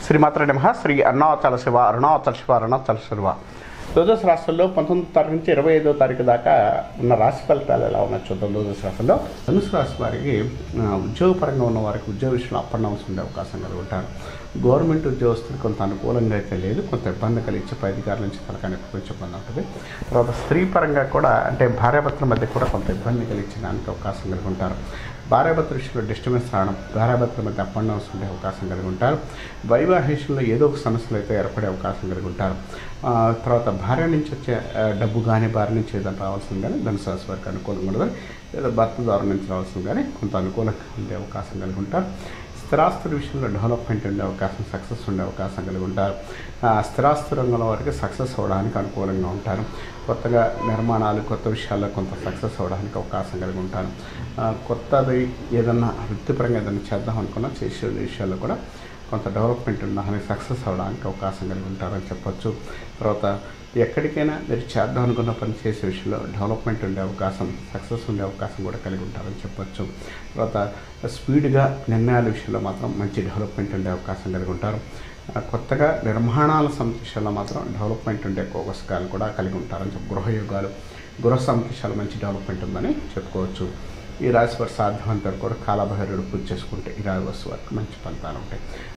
శ్రీమాత్ర నమ శ్రీ అరుణాచల శివ అరుణాచల శివ అరుణాచల శివ ద్వాదశ రాష్ట్రంలో పంతొమ్మిది తారీఖు నుంచి ఇరవై ఐదో తారీఖు దాకా ఉన్న రాశి ఫలితాలు ఎలా ఉన్నాయి చూద్దాం ద్వాదశ రాశుల్లో ధనుసు రాశి వారికి ఆ, ఉద్యోగపరంగా ఉన్న వారికి ఉద్యోగ విషయంలో అప్ అండ్ డౌన్స్ ఉండే అవకాశం కలిగి ఉంటారు గవర్నమెంట్ ఉద్యోగస్తులు కొంత అనుకూలంగా అయితే లేదు కొంత ఇబ్బంది కలిగించే పై అధికారుల నుంచి తలకాయ కొంచెం ఇబ్బంది ఉంటుంది తర్వాత స్త్రీ పరంగా కూడా అంటే భార్యాభర్తల మధ్య కూడా కొంత ఇబ్బంది కలిగించడానికి అవకాశం కలిగి ఉంటారు భార్యాభర్తల విషయంలో డిస్టర్బెన్స్ రావడం భార్యాభర్తల మధ్య అప్ అండ్ డౌన్స్ ఉండే అవకాశం కలిగి ఉంటారు వైవాహిషంలో ఏదో ఒక సమస్యలు అయితే ఏర్పడే అవకాశం కలిగి ఉంటారు ఆ, తర్వాత భార్య నుంచి వచ్చే ఆ, డబ్బు కానీ భార్య నుంచి ఏదైనా రావాల్సింది కానీ ధనుసు రాశి వారికి అనుకూలంగా ఉండదు లేదా భర్త ద్వారా నుంచి రావాల్సింది కానీ కొంత అనుకూలంగా ఉండే అవకాశం కలిగి ఉంటారు స్థిరాస్తుల విషయంలో డెవలప్మెంట్ ఉండే అవకాశం సక్సెస్ ఉండే అవకాశం కలిగి ఉంటారు ఆ, స్థిరాస్తి రంగంలో వారికి సక్సెస్ అవ్వడానికి అనుకూలంగా ఉంటారు కొత్తగా నిర్మాణాలు కొత్త విషయాల్లో కొంత సక్సెస్ అవ్వడానికి అవకాశం కలిగి ఉంటారు ఆ, కొత్తది ఏదన్నా వృత్తిపరంగా ఏదైనా చేద్దాం అనుకున్నా చేసే విషయాల్లో కూడా కొంత డెవలప్మెంట్ ఉండడానికి సక్సెస్ అవ్వడానికి అవకాశం కలిగి ఉంటారని చెప్పొచ్చు తర్వాత ఎక్కడికైనా మీరు చేద్దాం అనుకున్న పని చేసే విషయంలో డెవలప్మెంట్ ఉండే అవకాశం సక్సెస్ ఉండే అవకాశం కూడా కలిగి ఉంటారని చెప్పొచ్చు తర్వాత స్పీడ్గా నిర్ణయాల విషయంలో మాత్రం మంచి డెవలప్మెంట్ ఉండే అవకాశం కలిగి ఉంటారు ఆ, కొత్తగా నిర్మాణాల సంస్థలో మాత్రం డెవలప్మెంట్ ఉండే అవకాశాలు కూడా కలిగి ఉంటారని చెప్పి గృహయోగాలు గృహ సంస్థలు మంచి డెవలప్మెంట్ ఉందని చెప్పుకోవచ్చు ఈ రాశి వారు సాధ్యమంత వరకు కూడా కాలభైరుడు పూజ చేసుకుంటే ఈ రాశి వారికి మంచి ఫలితాలు ఉంటాయి